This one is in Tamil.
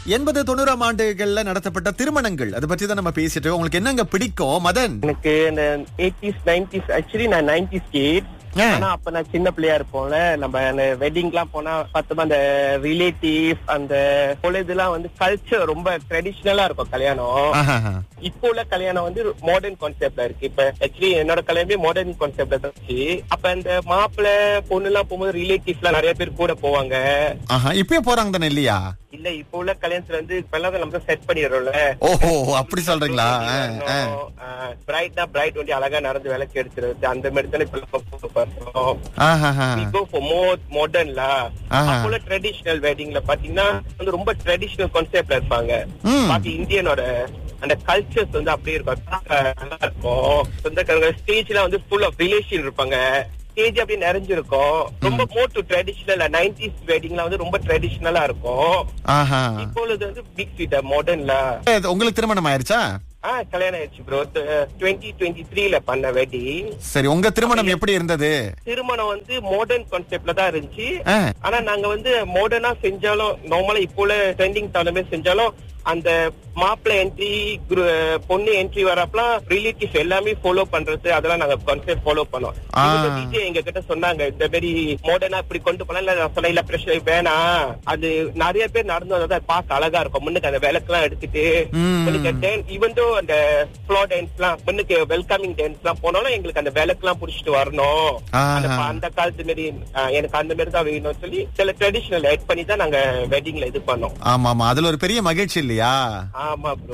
எண்பது தொண்ணூறாம் ஆண்டுகள்ல நடத்தப்பட்ட திருமணங்கள் அதை பற்றி தான் நம்ம பேசிட்டு இருக்கோம். உங்களுக்கு என்னங்க பிடிக்கும் மதன் எனக்கு இந்த எயிட்டிஸ் நைன்டிஸ் ஆக்சுவலி நான் நைன்டிஸ் கிட் ஆ. ஆனா அப்ப நான் சின்ன பிள்ளையா இருப்போம்ல நம்ம அந்த வெட்டிங் எல்லாம் போனா பத்தமா அந்த ரிலேட்டிவ் அந்த பொழுதுலாம் வந்து கல்ச்சர் ரொம்ப ட்ரெடிஷ்னலா இருக்கும் கல்யாணம் ஆஹாஹா. இப்போ உள்ள கல்யாணம் வந்து மாடர்ன் கான்செப்ட்ல இருக்கு இப்ப ஆக்சுவலி என்னோட கல்யாணமே மாடர்ன் கான்செப்ட்ல தான் இருந்துச்சு அப்ப இந்த மாப்பிள்ளை பொண்ணு எல்லாம் போகும்போது ரிலேட்டிவ்ஸ் எல்லாம் நிறைய பேர் கூட போவாங்க ஆஹா இப்பயும் போறாங்க தானே இல்லையா இல்ல இப்போ உள்ள கல்யாணத்துல வந்து இப்ப எல்லாம் நம்ம செட் பண்ணிடுறோம்ல ஓஹோ அப்படி சொல்றீங்களா ஆ, ஆ. பிரைட்னா பிரைட் வந்து அழகா நடந்து விளக்கு எடுத்துறது அந்த மாதிரி தானே இப்ப பண்றோம் ஆஹாஹா. We go for more modern லா ஆஹா. அப்போல ட்ரெடிஷனல் வெட்டிங்ல பாத்தீங்கன்னா வந்து ரொம்ப ட்ரெடிஷனல் கான்செப்ட்ல இருப்பாங்க ம். பாக்கி இந்தியனோட அந்த கல்ச்சர்ஸ் வந்து அப்படியே இருக்கும் பார்க்க நல்லா இருக்கும் சொந்தக்காரங்க ஸ்டேஜ்ல வந்து ஃபுல் ஆஃப் ரிலேஷன் இருப்பாங்க ஸ்டேஜ் அப்படியே நிறைஞ்சிருக்கும் ரொம்ப மோர் டு ட்ரெடிஷனல் நைன்டிஸ் வெட்டிங்ல வந்து ரொம்ப ட்ரெடிஷனலா இருக்கும் ஆஹா. இப்பொழுது வந்து பிக் ஸ்வீட் மாடர்ன்ல இது உங்களுக்கு திருமணம் ஆயிருச்சா ஆ கல்யாணம் ஆயிடுச்சு ப்ரோ டுவெண்ட்டி டுவெண்ட்டி த்ரீல பண்ண வெட்டிங் சரி உங்க திருமணம் எப்படி இருந்தது திருமணம் வந்து மாடர்ன் கான்செப்ட்ல தான் இருந்துச்சு ஆ. ஆனா நாங்க வந்து மாடர்னா செஞ்சாலும் நார்மலா இப்போ உள்ள ட்ரெண்டிங் தகுந்த மாதிரி செஞ்சாலும் அந்த மாப்பிள்ளை என்ட்ரி பொண்ணு என்ட்ரி வரப்பலாம் ரிலேட்டிவ் எல்லாமே ஃபாலோ பண்றது அதெல்லாம் நாங்க கான்செப்ட் ஃபாலோ பண்ணோம் ஆ. டிஜே எங்க கிட்ட சொன்னாங்க இந்த மாதிரி மாடர்னா இப்படி கொண்டு போனா இல்ல நான் சொன்ன இல்ல பிரச்சனை வேணாம் அது நிறைய பேர் நடந்து வந்தா அது பார்க்க அழகா இருக்கும் முன்னுக்கு அந்த விளக்கெல்லாம் எடுத்துட்டு ம். ஈவன் தோ அந்த ஃப்ளோ டான்ஸ் எல்லாம் முன்னுக்கு வெல்கமிங் டான்ஸ் எல்லாம் போனாலும் எங்களுக்கு அந்த விளக்கெல்லாம் புடிச்சிட்டு வரணும் ஆஹா. அந்த ப- அந்த காலத்து மாரி ஆ, எனக்கு அந்த மாதிரி தான் வேணும்னு சொல்லி சில ட்ரெடிஷனல் ஆட் பண்ணி தான் நாங்க வெட்டிங்ல இது பண்ணோம் ஆமா ஆமா அதுல ஒரு பெரிய மகிழ்ச்சி இல்லையா ஆமா ப்ரோ